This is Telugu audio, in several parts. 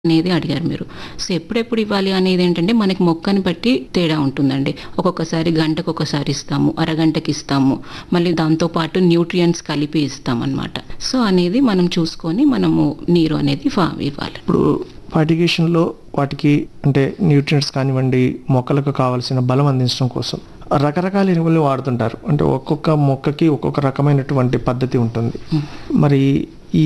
అనేది అడిగారు మీరు సో ఎప్పుడెప్పుడు ఇవ్వాలి అనేది ఏంటంటే మనకి మొక్కని బట్టి తేడా ఉంటుందండి ఒక్కొక్కసారి గంటకు ఒకసారి ఇస్తాము అరగంటకి ఇస్తాము మళ్ళీ దాంతో పాటు న్యూట్రియంట్స్ కలిపి ఇస్తాం అనమాట సో అనేది మనం చూసుకొని మనము నీరు అనేది ఫా- ఇవ్వాలి ఇప్పుడు ఫర్టిగేషన్లో వాటికి అంటే న్యూట్రియంట్స్ కానివ్వండి మొక్కలకు కావాల్సిన బలం అందించడం కోసం రకరకాల ఎరువుల్ని వాడుతుంటారు అంటే ఒక్కొక్క మొక్కకి ఒక్కొక్క రకమైనటువంటి పద్ధతి ఉంటుంది మరి ఈ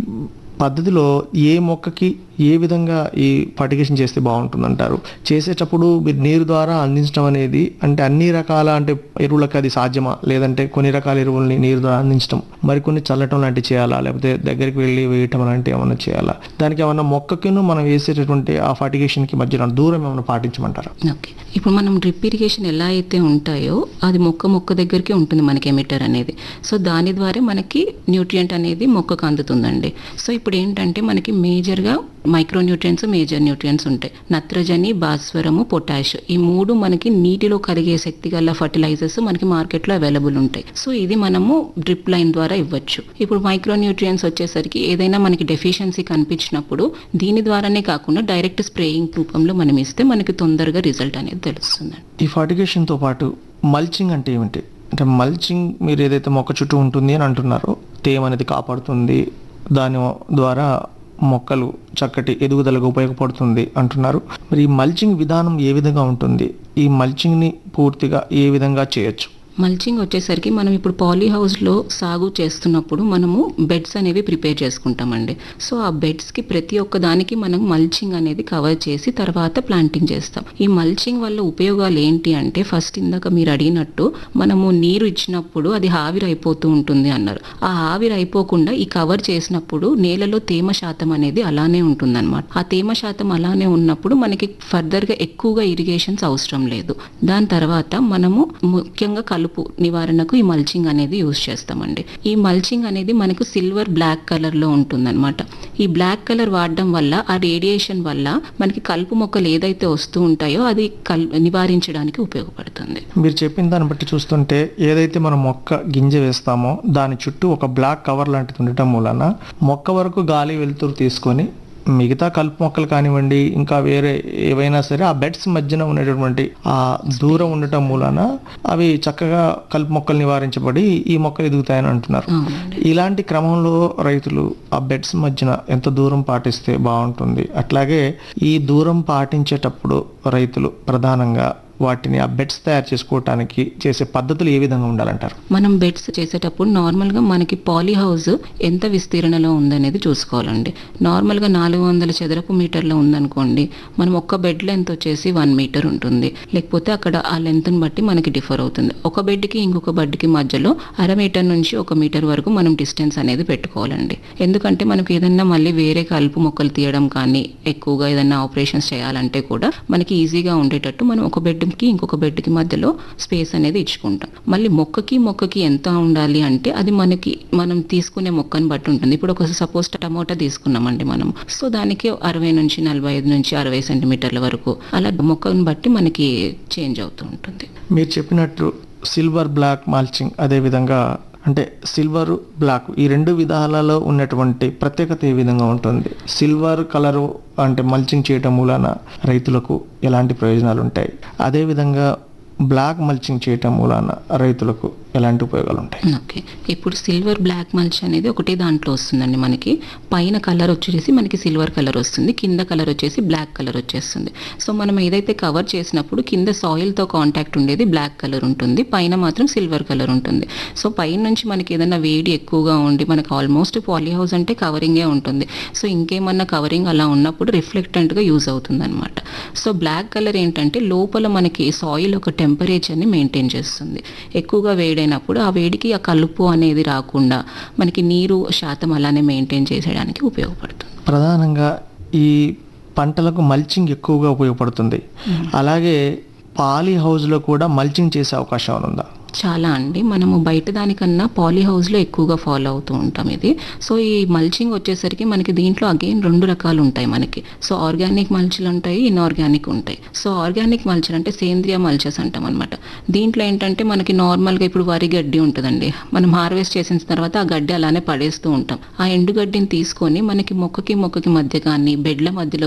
పద్ధతిలో ఏ మొక్కకి ఏ విధంగా ఈ ఫర్టిగేషన్ చేస్తే బాగుంటుందంటారు చేసేటప్పుడు మీరు నీరు ద్వారా అందించడం అనేది అంటే అన్ని రకాల అంటే ఎరువులకు అది సాధ్యమా లేదంటే కొన్ని రకాల ఎరువుల్ని నీరు ద్వారా అందించడం మరికొన్ని చల్లటం లాంటివి చేయాలా లేకపోతే దగ్గరికి వెళ్ళి వేయటం లాంటివి ఏమైనా చేయాలా దానికి ఏమన్నా మొక్కకిను మనం వేసేటటువంటి ఆ ఫర్టిగేషన్కి మధ్యన దూరం ఏమైనా పాటించమంటారా ఓకే ఇప్పుడు మనం డ్రిప్ ఇరిగేషన్ ఎలా అయితే ఉంటాయో అది మొక్క మొక్క దగ్గరికి ఉంటుంది మనకి ఎమిటర్ అనేది సో దాని ద్వారా మనకి న్యూట్రియంట్ అనేది మొక్కకు అందుతుందండి సో ఇప్పుడు ఏంటంటే మనకి మేజర్గా మైక్రో న్యూట్రియంట్స్ మేజర్ న్యూట్రియంట్స్ ఉంటాయి నత్రజని భాస్వరము పొటాష్ ఈ మూడు మనకి నీటిలో కరిగే శక్తి గల ఫర్టిలైజర్స్ మనకి మార్కెట్లో అవైలబుల్ ఉంటాయి సో ఇది మనము డ్రిప్ లైన్ ద్వారా ఇవ్వచ్చు ఇప్పుడు మైక్రో న్యూట్రియంట్స్ వచ్చేసరికి ఏదైనా మనకి డెఫిషియన్సీ కనిపించినప్పుడు దీని ద్వారానే కాకుండా డైరెక్ట్ స్ప్రేయింగ్ రూపంలో మనం ఇస్తే మనకి తొందరగా రిజల్ట్ అనేది తెలుస్తుంది ఈ ఫర్టిగేషన్తో పాటు మల్చింగ్ అంటే ఏమిటి అంటే మల్చింగ్ మీరు ఏదైతే మొక్క చుట్టూ ఉంటుంది అని అంటున్నారో తేమ అనేది కాపాడుతుంది దాని ద్వారా మొక్కలు చక్కటి ఎదుగుదలకు ఉపయోగపడుతుంది అంటున్నారు మరి ఈ మల్చింగ్ విధానం ఏ విధంగా ఉంటుంది ఈ మల్చింగ్ని పూర్తిగా ఏ విధంగా చేయొచ్చు మల్చింగ్ వచ్చేసరికి మనం ఇప్పుడు పాలీ హౌస్లో సాగు చేస్తున్నప్పుడు మనము బెడ్స్ అనేవి ప్రిపేర్ చేసుకుంటామండి సో ఆ బెడ్స్కి ప్రతి ఒక్క దానికి మనం మల్చింగ్ అనేది కవర్ చేసి తర్వాత ప్లాంటింగ్ చేస్తాం ఈ మల్చింగ్ వల్ల ఉపయోగాలు ఏంటి అంటే ఫస్ట్ ఇందాక మీరు అడిగినట్టు మనము నీరు ఇచ్చినప్పుడు అది ఆవిరి అయిపోతూ ఉంటుంది అన్నారు ఆ ఆవిరి అయిపోకుండా ఈ కవర్ చేసినప్పుడు నేలలో తేమ శాతం అనేది అలానే ఉంటుందన్నమాట ఆ తేమ శాతం అలానే ఉన్నప్పుడు మనకి ఫర్దర్గా ఎక్కువగా ఇరిగేషన్స్ అవసరం లేదు దాని తర్వాత మనము ముఖ్యంగా కలుపు నివారణకు ఈ మల్చింగ్ అనేది యూజ్ చేస్తామండి ఈ మల్చింగ్ అనేది మనకు సిల్వర్ బ్లాక్ కలర్ లో ఉంటుందన్నమాట ఈ బ్లాక్ కలర్ వాడడం వల్ల ఆ రేడియేషన్ వల్ల మనకి కలుపు మొక్కలు ఏదైతే వస్తూ ఉంటాయో అది కల్ నివారించడానికి ఉపయోగపడుతుంది మీరు చెప్పిన దాన్ని బట్టి చూస్తుంటే ఏదైతే మనం మొక్క గింజ వేస్తామో దాని చుట్టూ ఒక బ్లాక్ కవర్ లాంటిది ఉండటం మూలన మొక్క వరకు గాలి వెలుతురు తీసుకొని మిగతా కలుపు మొక్కలు కానివ్వండి ఇంకా వేరే ఏవైనా సరే ఆ బెడ్స్ మధ్యన ఉన్నటువంటి ఆ దూరం ఉండటం మూలన అవి చక్కగా కలుపు మొక్కలు నివారించబడి ఈ మొక్కలు ఎదుగుతాయని అంటున్నారు అవునండి ఇలాంటి క్రమంలో రైతులు ఆ బెడ్స్ మధ్యన ఎంత దూరం పాటిస్తే బాగుంటుంది అట్లాగే ఈ దూరం పాటించేటప్పుడు రైతులు ప్రధానంగా వాటిని ఆ బెడ్స్ తయారు చేసుకోవటానికి చేసే పద్ధతులు ఏ విధంగా ఉండాలంటారు మనం బెడ్స్ చేసేటప్పుడు నార్మల్గా మనకి పాలీ హౌస్ ఎంత విస్తీర్ణలో ఉందనేది చూసుకోవాలండి నార్మల్గా నాలుగు వందల చదరపు మీటర్లో ఉందనుకోండి మనం ఒక్క బెడ్ లెంత్ వచ్చేసి వన్ మీటర్ ఉంటుంది లేకపోతే అక్కడ ఆ లెంత్ని బట్టి మనకి డిఫర్ అవుతుంది ఒక బెడ్కి ఇంకొక బెడ్కి మధ్యలో అర మీటర్ నుంచి ఒక మీటర్ వరకు మనం డిస్టెన్స్ అనేది పెట్టుకోవాలండి ఎందుకంటే మనకి ఏదైనా మళ్ళీ వేరే కలుపు మొక్కలు తీయడం కానీ ఎక్కువగా ఏదైనా ఆపరేషన్స్ చేయాలంటే కూడా మనకి ఈజీగా ఉండేటట్టు మనం ఒక బెడ్కి ఇంకొక బెడ్కి మధ్యలో స్పేస్ అనేది ఇచ్చుకుంటాం మళ్ళీ మొక్కకి మొక్కకి ఎంత ఉండాలి అంటే అది మనకి మనం తీసుకునే మొక్కని బట్టి ఉంటుంది ఇప్పుడు ఒక సపోజ్ టమోటా తీసుకున్నామండి మనం సో దానికి అరవై నుంచి నలభై ఐదు నుంచి అరవై సెంటీమీటర్ల వరకు అలా మొక్కని బట్టి మనకి చేంజ్ అవుతూ ఉంటుంది మీరు చెప్పినట్లు సిల్వర్ బ్లాక్ మాల్చింగ్ అదే విధంగా అంటే సిల్వర్ బ్లాక్ ఈ రెండు విధాలలో ఉన్నటువంటి ప్రత్యేకత ఏ విధంగా ఉంటుంది సిల్వర్ కలరు అంటే మల్చింగ్ చేయటం మూలాన రైతులకు ఎలాంటి ప్రయోజనాలు ఉంటాయి అదేవిధంగా బ్లాక్ మల్చింగ్ చేయటం మూలాన రైతులకు ఎలాంటి ఉపయోగాలు ఉంటాయి ఓకే ఇప్పుడు సిల్వర్ బ్లాక్ మల్చ్ అనేది ఒకటే దాంట్లో వస్తుందండి మనకి పైన కలర్ వచ్చేసి మనకి సిల్వర్ కలర్ వస్తుంది కింద కలర్ వచ్చేసి బ్లాక్ కలర్ వచ్చేస్తుంది సో మనం ఏదైతే కవర్ చేసినప్పుడు కింద సాయిల్తో కాంటాక్ట్ ఉండేది బ్లాక్ కలర్ ఉంటుంది పైన మాత్రం సిల్వర్ కలర్ ఉంటుంది సో పైన నుంచి మనకి ఏదైనా వేడి ఎక్కువగా ఉండి మనకి ఆల్మోస్ట్ పాలీ హౌస్ అంటే కవరింగే ఉంటుంది సో ఇంకేమన్నా కవరింగ్ అలా ఉన్నప్పుడు రిఫ్లెక్టెంట్గా యూజ్ అవుతుంది అనమాట సో బ్లాక్ కలర్ ఏంటంటే లోపల మనకి సాయిల్ ఒక టెంపరేచర్ని మెయింటైన్ చేస్తుంది ఎక్కువగా వేడైనప్పుడు ఆ వేడికి ఆ కలుపు అనేది రాకుండా మనకి నీరు శాతం అలానే మెయింటైన్ చేసేయడానికి ఉపయోగపడుతుంది ప్రధానంగా ఈ పంటలకు మల్చింగ్ ఎక్కువగా ఉపయోగపడుతుంది అలాగే పాలీ హౌస్లో కూడా మల్చింగ్ చేసే అవకాశం ఏమైనా ఉందా చాలా అండి మనము బయట దానికన్నా పాలీ హౌస్లో ఎక్కువగా ఫాలో అవుతూ ఉంటాం ఇది సో ఈ మల్చింగ్ వచ్చేసరికి మనకి దీంట్లో అగైన్ రెండు రకాలు ఉంటాయి మనకి సో ఆర్గానిక్ మల్చులు ఉంటాయి ఇన్ఆర్గానిక్ ఉంటాయి సో ఆర్గానిక్ మల్చర్ అంటే సేంద్రియ మల్చర్స్ అంటాం అనమాట దీంట్లో ఏంటంటే మనకి నార్మల్గా ఇప్పుడు వరి గడ్డి ఉంటుందండి మనం హార్వెస్ట్ చేసిన తర్వాత ఆ గడ్డి అలానే పడేస్తూ ఉంటాం ఆ ఎండు గడ్డిని తీసుకొని మనకి మొక్కకి మొక్కకి మధ్య కానీ బెడ్ల మధ్యలో